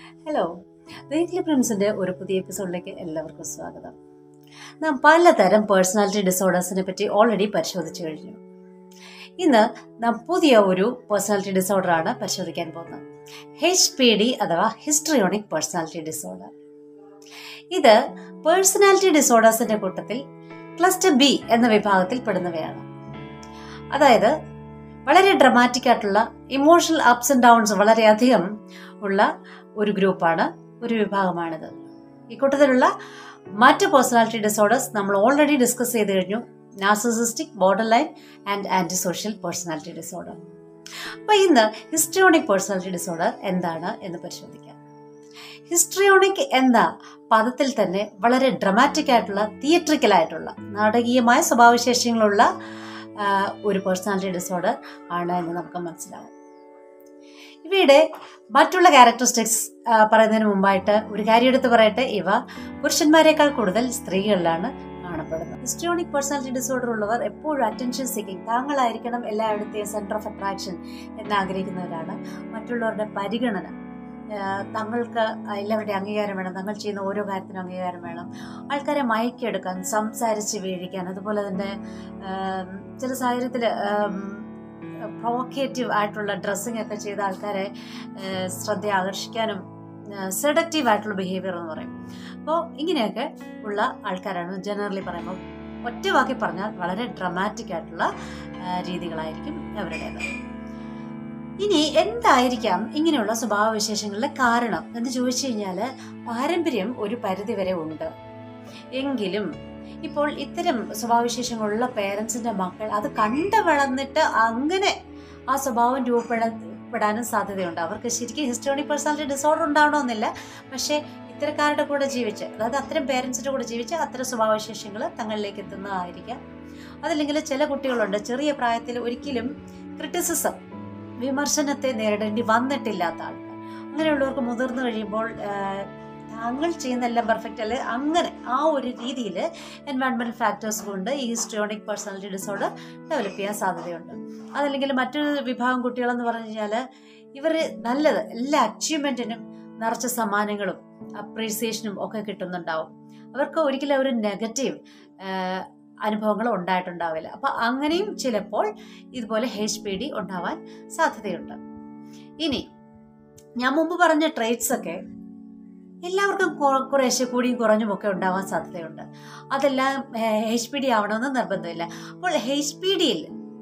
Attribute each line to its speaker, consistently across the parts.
Speaker 1: hello weekly പ്രിൻസിൻ്റെ ഒരു പുതിയ എപ്പിസോഡിലേക്ക് എല്ലാവർക്കും സ്വാഗതം നാം പലതരം പേഴ്സണാലിറ്റി ഡിസോർഡേഴ്സിനെ പറ്റി ഓൾറെഡി പരിശോധിച്ചു കഴിഞ്ഞു ഇന്ന് നാം പുതിയ ഒരു പേഴ്സണാലിറ്റി ഡിസോർഡറാണ് പരിശോധിക്കാൻ പോകുന്നത് എച്ച് പി ഡി അഥവാ ഹിസ്ട്രിയോണിക് പേഴ്സണാലിറ്റി ഡിസോർഡർ ഇത് പേഴ്സണാലിറ്റി ഡിസോർഡേഴ്സിന്റെ കൂട്ടത്തിൽ ക്ലസ്റ്റർ ബി എന്ന വിഭാഗത്തിൽ പെടുന്നവയാണ് അതായത് വളരെ ഡ്രമാറ്റിക് ആയിട്ടുള്ള ഇമോഷണൽ അപ്സ് ആൻഡ് ഡൗൺസ് വളരെയധികം ഉള്ള ഒരു ഗ്രൂപ്പാണ് ഒരു വിഭാഗമാണിത് ഇക്കൂട്ടത്തിലുള്ള മറ്റ് പേഴ്സണാലിറ്റി ഡിസോർഡേഴ്സ് നമ്മൾ ഓൾറെഡി ഡിസ്കസ് ചെയ്ത് കഴിഞ്ഞു narcissistic borderline and antisocial personality disorder അപ്പോൾ ഇന്ന് ഹിസ്ട്രിയോണിക് പേഴ്സണാലിറ്റി ഡിസോർഡർ എന്താണ് എന്ന് പരിശോധിക്കാം ഹിസ്ട്രിയോണിക് എന്ന പദത്തിൽ തന്നെ വളരെ ഡ്രമാറ്റിക് ആയിട്ടുള്ള തിയേട്രിക്കൽ ആയിട്ടുള്ള നാടകീയമായ സ്വഭാവവിശേഷങ്ങളുള്ള ആ, ഒരു പേഴ്സണാലിറ്റി ഡിസോർഡർ ആണ് എന്ന് നമുക്ക് മനസ്സിലാവും ഇവയുടെ മറ്റുള്ള ക്യാരക്ടറിസ്റ്റിക്സ് പറയുന്നതിന് മുമ്പായിട്ട് ഒരു കാര്യം എടുത്ത് പറയട്ടെ ഇവ പുരുഷന്മാരെക്കാൾ കൂടുതൽ സ്ത്രീകളിലാണ് കാണപ്പെടുന്നത് ഹിസ്ട്രിയോണിക് പേഴ്സണാലിറ്റി ഡിസോർഡർ ഉള്ളവർ എപ്പോഴും അറ്റൻഷൻ സീക്കിംഗ് താങ്കളായിരിക്കണം എല്ലായിടത്തെയും സെന്റർ ഓഫ് അട്രാക്ഷൻ എന്ന് ആഗ്രഹിക്കുന്നവരാണ് മറ്റുള്ളവരുടെ പരിഗണന ആ, തങ്ങൾക്ക് എല്ലാവരുടെയും അംഗീകാരം വേണം തങ്ങൾ ചെയ്യുന്ന ഓരോ കാര്യത്തിനും അംഗീകാരം വേണം ആൾക്കാരെ മയക്കിയെടുക്കാൻ സംസാരിച്ച് വീഴിക്കാൻ അതുപോലെ തന്നെ ആം, ചില സാഹചര്യത്തിൽ പ്രൊവോക്കേറ്റീവ് ആയിട്ടുള്ള ഡ്രസ്സിങ് ഒക്കെ ചെയ്ത ആൾക്കാരെ ആ, ശ്രദ്ധ ആകർഷിക്കാനും സെഡക്റ്റീവ് ആയിട്ടുള്ള ബിഹേവിയർ എന്ന് പറയും അപ്പോൾ ഇങ്ങനെയൊക്കെ ഉള്ള ആൾക്കാരാണ് ജനറലി പറയുമ്പോൾ ഒറ്റ വാക്കി പറഞ്ഞാൽ വളരെ ഡ്രമാറ്റിക് ആയിട്ടുള്ള ആ, രീതികളായിരിക്കും അവരുടേത് ഇനി എന്തായിരിക്കാം ഇങ്ങനെയുള്ള സ്വഭാവവിശേഷങ്ങളുടെ കാരണം എന്ന് ചോദിച്ചു കഴിഞ്ഞാൽ പാരമ്പര്യം ഒരു പരിധിവരെ ഉണ്ട് എങ്കിലും ഇപ്പോൾ ഇത്തരം സ്വഭാവവിശേഷങ്ങളുള്ള പേരൻസിന്റെ മക്കൾ അത് കണ്ടു വളർന്നിട്ട് അങ്ങനെ ആ സ്വഭാവം രൂപപ്പെടാനും സാധ്യതയുണ്ട് അവർക്ക് ശരിക്കും ഹിസ്റ്റോണിക് പേഴ്സണാലിറ്റി ഡിസോർഡർ ഉണ്ടാവണമെന്നില്ല പക്ഷേ ഇത്തരക്കാരുടെ കൂടെ ജീവിച്ച് അതായത് അത്തരം പേരൻസിന്റെ കൂടെ ജീവിച്ച് അത്തരം സ്വഭാവവിശേഷങ്ങൾ തങ്ങളിലേക്ക് എത്തുന്നതായിരിക്കാം അതല്ലെങ്കിൽ ചില കുട്ടികളുണ്ട് ചെറിയ പ്രായത്തിൽ ഒരിക്കലും ക്രിറ്റിസിസം വിമർശനത്തെ നേരിടേണ്ടി വന്നിട്ടില്ലാത്ത ആൾക്കാർ അങ്ങനെയുള്ളവർക്ക് മുതിർന്നു കഴിയുമ്പോൾ ആ, താങ്കൾ ചെയ്യുന്നതെല്ലാം പെർഫെക്റ്റ് അല്ലെ അങ്ങനെ ആ ഒരു രീതിയിൽ എൻവയൺമെൻറ്റൽ ഫാക്ടേഴ്സ് കൊണ്ട് ഈ ഹിസ്ട്രിയോണിക് പേഴ്സണാലിറ്റി ഡിസോർഡർ ഡെവലപ്പ് ചെയ്യാൻ സാധ്യതയുണ്ട് അതല്ലെങ്കിൽ മറ്റൊരു വിഭാഗം കുട്ടികളെന്ന് പറഞ്ഞു കഴിഞ്ഞാൽ ഇവർ നല്ലത് എല്ലാ അച്ചീവ്മെൻറ്റിനും നിറച്ച സമ്മാനങ്ങളും അപ്രീസിയേഷനും ഒക്കെ കിട്ടുന്നുണ്ടാവും അവർക്ക് ഒരിക്കലും ഒരു നെഗറ്റീവ് അനുഭവങ്ങൾ ഉണ്ടായിട്ടുണ്ടാവില്ല അപ്പോൾ അങ്ങനെയും ചിലപ്പോൾ ഇതുപോലെ എച്ച് പി ഡി ഉണ്ടാവാൻ സാധ്യതയുണ്ട് ഇനി ഞാൻ മുമ്പ് പറഞ്ഞ ട്രേറ്റ്സ് ഒക്കെ എല്ലാവർക്കും കുറ- കുറേശ്ശെ കൂടിയും കുറഞ്ഞും ഒക്കെ ഉണ്ടാവാൻ സാധ്യതയുണ്ട് അതെല്ലാം എച്ച് പി ഡി ആവണമെന്ന് നിർബന്ധമില്ല അപ്പോൾ എച്ച് പി ഡിയിൽ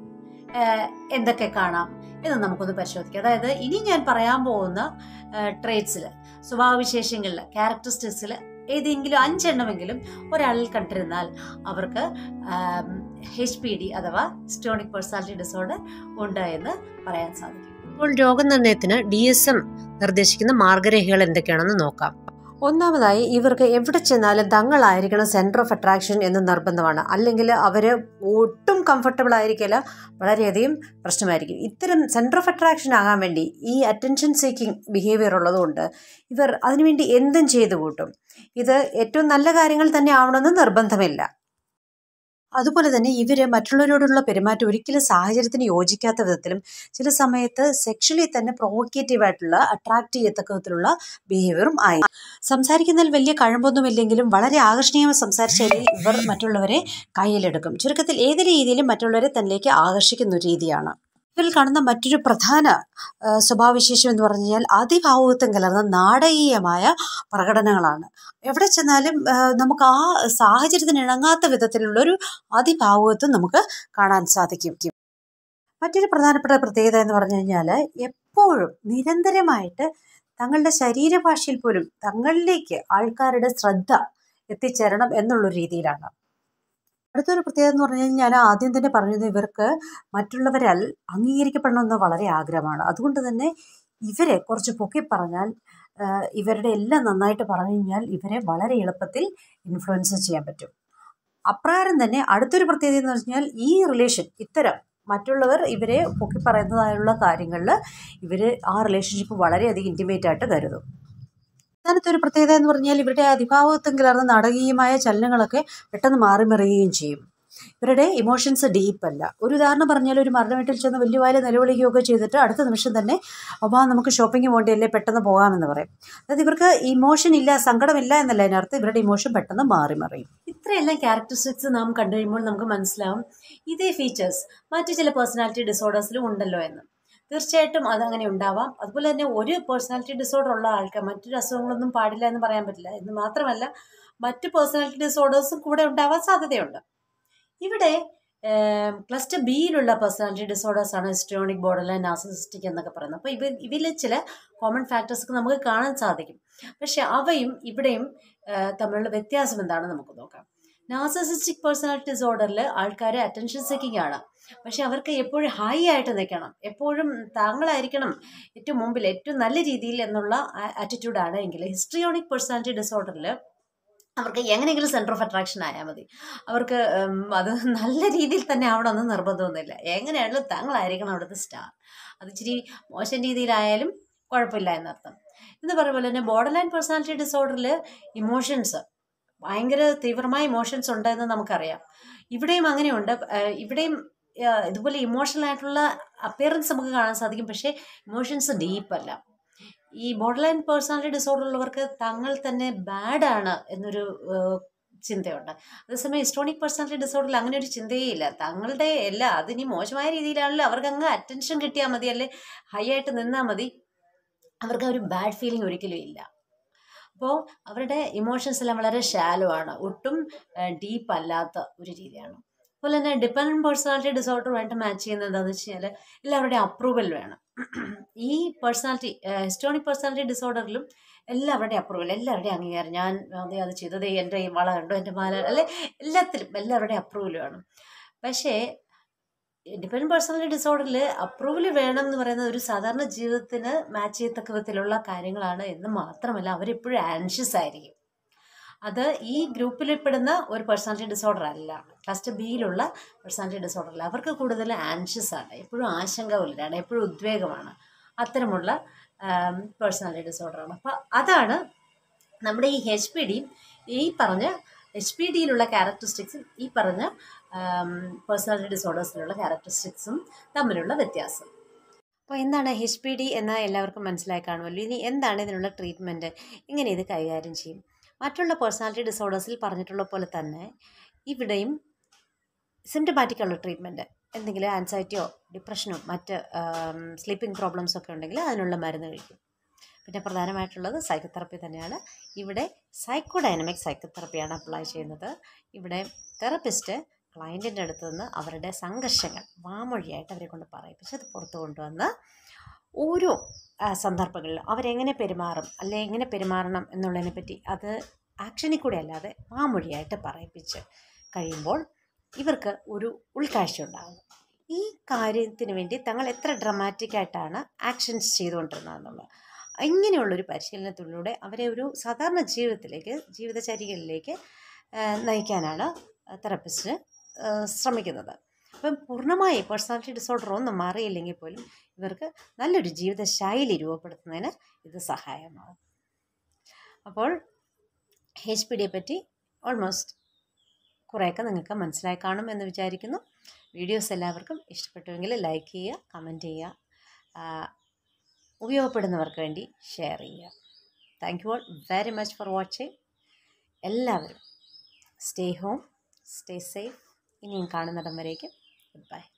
Speaker 1: എന്തൊക്കെ കാണാം എന്ന് നമുക്കൊന്ന് പരിശോധിക്കാം അതായത് ഇനി ഞാൻ പറയാൻ പോകുന്ന ട്രേറ്റ്സിൽ സ്വഭാവവിശേഷങ്ങളിൽ ക്യാരക്ടറിസ്റ്റിക്സിൽ ഏതെങ്കിലും അഞ്ചെണ്ണമെങ്കിലും ഒരാളിൽ കണ്ടിരുന്നാൽ അവർക്ക് എച്ച് പി ഡി അഥവാ സ്റ്റോണിക് പേഴ്സണാലിറ്റി ഡിസോർഡർ ഉണ്ട് എന്ന് പറയാൻ സാധിക്കും
Speaker 2: ഇപ്പോൾ രോഗനിർണയത്തിന് ഡി എസ് എം നിർദ്ദേശിക്കുന്ന മാർഗരേഖകൾ എന്തൊക്കെയാണെന്ന് നോക്കാം ഒന്നാമതായി ഇവർക്ക് എവിടെ ചെന്നാലും തങ്ങളായിരിക്കണം സെൻറ്റർ ഓഫ് അട്രാക്ഷൻ എന്ന് നിർബന്ധമാണ് അല്ലെങ്കിൽ അവർ ഒട്ടും കംഫർട്ടബിൾ ആയിരിക്കില്ല വളരെയധികം പ്രശ്നമായിരിക്കും ഇത്തരം സെൻറ്റർ ഓഫ് അട്രാക്ഷൻ ആകാൻ വേണ്ടി ഈ അറ്റൻഷൻ സീക്കിംഗ് ബിഹേവിയർ ഉള്ളതുകൊണ്ട് ഇവർ അതിനുവേണ്ടി എന്തും ചെയ്തു കൂട്ടും ഇത് ഏറ്റവും നല്ല കാര്യങ്ങൾ തന്നെ ആവണമെന്ന് നിർബന്ധമില്ല അതുപോലെ തന്നെ ഇവർ മറ്റുള്ളവരോടുള്ള പെരുമാറ്റം ഒരിക്കലും സാഹചര്യത്തിന് യോജിക്കാത്ത വിധത്തിലും ചില സമയത്ത് സെക്ഷലി തന്നെ പ്രൊവോക്കേറ്റീവ് ആയിട്ടുള്ള അട്രാക്ട് ചെയ്യത്തക്ക വിധത്തിലുള്ള ബിഹേവിയറും ആയി സംസാരിക്കുന്നതിൽ വലിയ കഴമ്പൊന്നുമില്ലെങ്കിലും വളരെ ആകർഷണീയമായി സംസാരിച്ചാൽ ഇവർ മറ്റുള്ളവരെ കയ്യിലെടുക്കും ചുരുക്കത്തിൽ ഏത് രീതിയിലും മറ്റുള്ളവരെ തന്നിലേക്ക് ആകർഷിക്കുന്ന ഒരു രീതിയാണ് ഇവരിൽ കാണുന്ന മറ്റൊരു പ്രധാന ആ, സ്വഭാവവിശേഷം എന്ന് പറഞ്ഞു കഴിഞ്ഞാൽ അതിഭാവുകത്വം കലർന്ന നാടകീയമായ പ്രകടനങ്ങളാണ് എവിടെ ചെന്നാലും ആ, നമുക്ക് ആ സാഹചര്യത്തിന് ഇണങ്ങാത്ത വിധത്തിലുള്ളൊരു അതിഭാവുകത്വം നമുക്ക് കാണാൻ സാധിക്കും മറ്റൊരു പ്രധാനപ്പെട്ട പ്രത്യേകത എന്ന് പറഞ്ഞു കഴിഞ്ഞാൽ എപ്പോഴും നിരന്തരമായിട്ട് തങ്ങളുടെ ശരീരഭാഷയിൽ പോലും തങ്ങളിലേക്ക് ആൾക്കാരുടെ ശ്രദ്ധ എത്തിച്ചേരണം എന്നുള്ള രീതിയിലാണ് അടുത്തൊരു പ്രത്യേകത എന്ന് പറഞ്ഞു കഴിഞ്ഞാൽ ഞാൻ ആദ്യം തന്നെ പറഞ്ഞത് ഇവർക്ക് മറ്റുള്ളവരാൽ അംഗീകരിക്കപ്പെടണമെന്ന് വളരെ ആഗ്രഹമാണ് അതുകൊണ്ട് തന്നെ ഇവരെ കുറച്ച് പൊക്കി പറഞ്ഞാൽ ആ, ഇവരുടെ എല്ലാം നന്നായിട്ട് പറഞ്ഞു കഴിഞ്ഞാൽ ഇവരെ വളരെ എളുപ്പത്തിൽ ഇൻഫ്ലുവൻസ് ചെയ്യാൻ പറ്റും അപ്രകാരം തന്നെ അടുത്തൊരു പ്രത്യേകത എന്ന് പറഞ്ഞാൽ ഈ റിലേഷൻ ഇത്തരം മറ്റുള്ളവർ ഇവരെ പൊക്കി പറയുന്നതായുള്ള കാര്യങ്ങളിൽ ഇവർ ആ റിലേഷൻഷിപ്പ് വളരെയധികം ഇൻറ്റിമേറ്റ് ആയിട്ട് കരുതും അവസാനത്തെ ഒരു പ്രത്യേകത എന്ന് പറഞ്ഞാൽ ഇവരുടെ അതിഭാവത്വം കലർന്ന നാടകീയമായ ചലനങ്ങളൊക്കെ പെട്ടെന്ന് മാറി മറിയുകയും ചെയ്യും
Speaker 1: ഇവരുടെ ഇമോഷൻസ് ഡീപ്പ് അല്ല ഒരു ഉദാഹരണം പറഞ്ഞാൽ ഒരു മരണ വീട്ടിൽ ചെന്ന് വലിയ വായ നിലവിളിക്കുകയൊക്കെ ചെയ്തിട്ട് അടുത്ത നിമിഷം തന്നെ അപ്പോൾ നമുക്ക് ഷോപ്പിംഗ് പോകേണ്ടിയല്ലേ പെട്ടെന്ന് പോകാമെന്ന് പറയും അതായത് ഇവർക്ക് ഇമോഷൻ ഇല്ല സങ്കടമില്ല എന്നല്ല അതിനർത്ഥം ഇവരുടെ ഇമോഷൻ പെട്ടെന്ന് മാറി മറിയും ഇത്രയെല്ലാം ക്യാരക്ടറിസ്റ്റിക്സ് നാം കണ്ടു കഴിയുമ്പോൾ നമുക്ക് മനസ്സിലാവും ഇതേ ഫീച്ചേഴ്സ് മറ്റു ചില പേഴ്സണാലിറ്റി ഡിസോർഡേഴ്സിലും ഉണ്ടല്ലോ എന്ന് തീർച്ചയായിട്ടും അതങ്ങനെ ഉണ്ടാവാം അതുപോലെ തന്നെ ഒരു പേഴ്സണാലിറ്റി ഡിസോർഡർ ഉള്ള ആൾക്കാർ മറ്റൊരു അസുഖങ്ങളൊന്നും പാടില്ല എന്ന് പറയാൻ പറ്റില്ല എന്ന് മാത്രമല്ല മറ്റ് പേഴ്സണാലിറ്റി ഡിസോർഡേഴ്സും കൂടെ ഉണ്ടാവാൻ സാധ്യതയുണ്ട് ഇവിടെ ക്ലസ്റ്റർ ബിയിലുള്ള പേഴ്സണാലിറ്റി ഡിസോർഡേഴ്സ് ആണ് ഹിസ്ട്രോണിക് ബോർഡർ ലൈൻ നാർസിസിസ്റ്റിക് എന്നൊക്കെ പറയുന്നത് അപ്പോൾ ഇവ ഇവയിൽ ചില കോമൺ ഫാക്ടേഴ്സ് നമുക്ക് കാണാൻ സാധിക്കും പക്ഷെ അവയും ഇവിടെയും തമ്മിലുള്ള വ്യത്യാസം എന്താണെന്ന് നമുക്ക് നോക്കാം നാർസിസിസ്റ്റിക് പേഴ്സണാലിറ്റി ഡിസോർഡറിൽ ആൾക്കാർ അറ്റൻഷൻ സെക്കിംഗ് ആണ് പക്ഷെ അവർക്ക് എപ്പോഴും ഹൈ ആയിട്ട് നിൽക്കണം എപ്പോഴും താങ്കളായിരിക്കണം ഏറ്റവും മുമ്പിൽ ഏറ്റവും നല്ല രീതിയിൽ എന്നുള്ള ആറ്റിറ്റ്യൂഡാണ് എങ്കിൽ ഹിസ്ട്രിയോണിക് പേഴ്സണാലിറ്റി ഡിസോർഡറിൽ അവർക്ക് എങ്ങനെയെങ്കിലും സെൻറ്റർ ഓഫ് അട്രാക്ഷൻ ആയാൽ മതി അവർക്ക് അത് നല്ല രീതിയിൽ തന്നെ ആവണമെന്ന് നിർബന്ധമൊന്നുമില്ല എങ്ങനെയാണെങ്കിലും താങ്കളായിരിക്കണം അവിടുത്തെ സ്റ്റാർ അത് ഇച്ചിരി മോശം രീതിയിലായാലും കുഴപ്പമില്ല എന്നർത്ഥം എന്ന് പറയുമ്പോൾ തന്നെ ബോർഡർ ലൈൻ പേഴ്സണാലിറ്റി ഡിസോർഡറിൽ ഇമോഷൻസ് ഭയങ്കര തീവ്രമായ ഇമോഷൻസ് ഉണ്ടെന്ന് നമുക്കറിയാം ഇവിടെയും അങ്ങനെയുണ്ട് ഇവിടെയും ഇതുപോലെ ഇമോഷണൽ ആയിട്ടുള്ള അപ്പിയറൻസ് നമുക്ക് കാണാൻ സാധിക്കും പക്ഷേ ഇമോഷൻസ് ഡീപ്പല്ല ഈ ബോർഡർ ലൈൻ പേഴ്സണാലിറ്റി ഡിസോർഡർ ഉള്ളവർക്ക് തങ്ങൾ തന്നെ ബാഡാണ് എന്നൊരു ചിന്തയുണ്ട് അതേസമയം ഹിസ്റ്റോണിക് പേഴ്സണാലിറ്റി ഡിസോർഡറിൽ അങ്ങനെ ഒരു ചിന്തയേ ഇല്ല തങ്ങളുടെ എല്ലാ അതിനി മോശമായ രീതിയിലാണല്ലോ അവർക്ക് അങ്ങ് അറ്റൻഷൻ കിട്ടിയാൽ മതി അല്ലെ ഹൈ ആയിട്ട് നിന്നാൽ മതി അവർക്ക് ഒരു ബാഡ് ഫീലിംഗ് ഒരിക്കലും ഇല്ല അപ്പോൾ അവരുടെ ഇമോഷൻസ് എല്ലാം വളരെ ഷാലോ ആണ് ഒട്ടും ഡീപ്പ് അല്ലാത്ത ഒരു രീതിയാണ് അതുപോലെ തന്നെ ഡിപ്പെൻഡൻറ്റ് പേഴ്സണാലിറ്റി ഡിസോർഡറുമായിട്ട് മാച്ച് ചെയ്യുന്നത് എന്താണെന്ന് വെച്ച് കഴിഞ്ഞാൽ എല്ലാവരുടെയും അപ്രൂവൽ വേണം ഈ പേഴ്സണാലിറ്റി ഹിസ്റ്റോണിക് പേഴ്സണാലിറ്റി ഡിസോർഡറിലും എല്ലാവരുടെയും അപ്രൂവൽ എല്ലാവരുടെയും അംഗീകാരം ഞാൻ അതെ അത് ചെയ്തത് എൻ്റെ വള കണ്ടു എൻ്റെ മാല അല്ലെ എല്ലാത്തിലും എല്ലാവരുടെയും അപ്രൂവൽ വേണം പക്ഷേ ഡിപ്പെൻഡൻറ്റ് പേഴ്സണാലിറ്റി ഡിസോർഡറിൽ അപ്രൂവൽ വേണം എന്ന് പറയുന്നത് ഒരു സാധാരണ ജീവിതത്തിന് മാച്ച് ചെയ്യത്തക്ക വിധത്തിലുള്ള കാര്യങ്ങളാണ് എന്ന് മാത്രമല്ല അവരെപ്പോഴും ആൻഷ്യസ് ആയിരിക്കും അത് ഈ ഗ്രൂപ്പിൽ പെടുന്ന ഒരു പേഴ്സണാലിറ്റി ഡിസോർഡർ അല്ല ക്ലസ്റ്റർ ബിയിലുള്ള പേഴ്സണാലിറ്റി ഡിസോർഡർ അല്ല അവർക്ക് കൂടുതൽ ആൻഷ്യസ് ആണ് എപ്പോഴും ആശങ്കകളിലാണ് എപ്പോഴും ഉദ്വേഗമാണ് അത്തരമുള്ള പേഴ്സണാലിറ്റി ഡിസോർഡറാണ് അപ്പോൾ അതാണ് നമ്മുടെ ഈ എച്ച് പി ഡിയും ഈ പറഞ്ഞ എച്ച് പി ഡിയിലുള്ള ക്യാരക്ടറിസ്റ്റിക്സും ഈ പറഞ്ഞ പേഴ്സണാലിറ്റി ഡിസോർഡേഴ്സിലുള്ള ക്യാരക്ടറിസ്റ്റിക്സും തമ്മിലുള്ള വ്യത്യാസം
Speaker 2: അപ്പോൾ എന്താണ് എച്ച് പി ഡി എന്ന് എല്ലാവർക്കും മനസ്സിലായി കാണുമല്ലോ ഇനി എന്താണ് ഇതിനുള്ള ട്രീറ്റ്മെൻറ്റ് എങ്ങനെ ഇത് കൈകാര്യം ചെയ്യും മറ്റുള്ള പേഴ്സണാലിറ്റി ഡിസോർഡേഴ്സിൽ പറഞ്ഞിട്ടുള്ള പോലെ തന്നെ ഇവിടെയും സിംറ്റമാറ്റിക്കുള്ള ട്രീറ്റ്മെൻറ്റ് എന്തെങ്കിലും ആൻസൈറ്റിയോ ഡിപ്രഷനോ മറ്റ് സ്ലീപ്പിംഗ് പ്രോബ്ലംസ് ഒക്കെ ഉണ്ടെങ്കിൽ അതിനുള്ള മരുന്ന് കഴിക്കും പിന്നെ പ്രധാനമായിട്ടുള്ളത് സൈക്കോതെറപ്പി തന്നെയാണ് ഇവിടെ സൈക്കോ ഡൈനമിക് സൈക്കോതെറപ്പിയാണ് അപ്ലൈ ചെയ്യുന്നത് ഇവിടെ തെറപ്പിസ്റ്റ് ക്ലയൻറ്റിൻ്റെ അടുത്ത് നിന്ന് അവരുടെ സംഘർഷങ്ങൾ വാമൊഴിയായിട്ട് അവരെ കൊണ്ട് പറയിപ്പിച്ച് അത് പുറത്തു കൊണ്ടുവന്ന് ഓരോ സന്ദർഭങ്ങളിൽ അവരെങ്ങനെ പെരുമാറും അല്ലെ എങ്ങനെ പെരുമാറണം എന്നുള്ളതിനെ പറ്റി അത് ആക്ഷനിൽ കൂടെ അല്ലാതെ വാമൊഴിയായിട്ട് പറയിപ്പിച്ച് കഴിയുമ്പോൾ ഇവർക്ക് ഒരു ഉൾക്കാഴ്ച ഉണ്ടാകും ഈ കാര്യത്തിന് വേണ്ടി തങ്ങൾ എത്ര ഡ്രമാറ്റിക് ആയിട്ടാണ് ആക്ഷൻസ് ചെയ്തുകൊണ്ടിരുന്നതെന്നുള്ളത് ഇങ്ങനെയുള്ളൊരു പരിശീലനത്തിലൂടെ അവരെ ഒരു സാധാരണ ജീവിതത്തിലേക്ക് ജീവിതചര്യകളിലേക്ക് നയിക്കാനാണ് തെറപ്പിസ്റ്റ് ശ്രമിക്കുന്നത് അപ്പം പൂർണ്ണമായി പേഴ്സണാലിറ്റി ഡിസോർഡർ ഒന്നും മാറിയില്ലെങ്കിൽ പോലും ഇവർക്ക് നല്ലൊരു ജീവിതശൈലി രൂപപ്പെടുത്തുന്നതിന് ഇത് സഹായമാകും അപ്പോൾ എച്ച് പി ഡിയെ പറ്റി ഓൾമോസ്റ്റ് കുറേയൊക്കെ നിങ്ങൾക്ക് മനസ്സിലായി കാണും എന്ന് വിചാരിക്കുന്നു വീഡിയോസ് എല്ലാവർക്കും ഇഷ്ടപ്പെട്ടുവെങ്കിൽ ലൈക്ക് ചെയ്യുക കമൻറ്റ് ചെയ്യുക ഉപയോഗപ്പെടുന്നവർക്ക് വേണ്ടി ഷെയർ ചെയ്യുക thank you all very much for watching എല്ലാവരും സ്റ്റേ ഹോം സ്റ്റേ സേഫ് ഇനിയും കാണുന്നിടം വരേക്കും ഗുഡ് ബൈ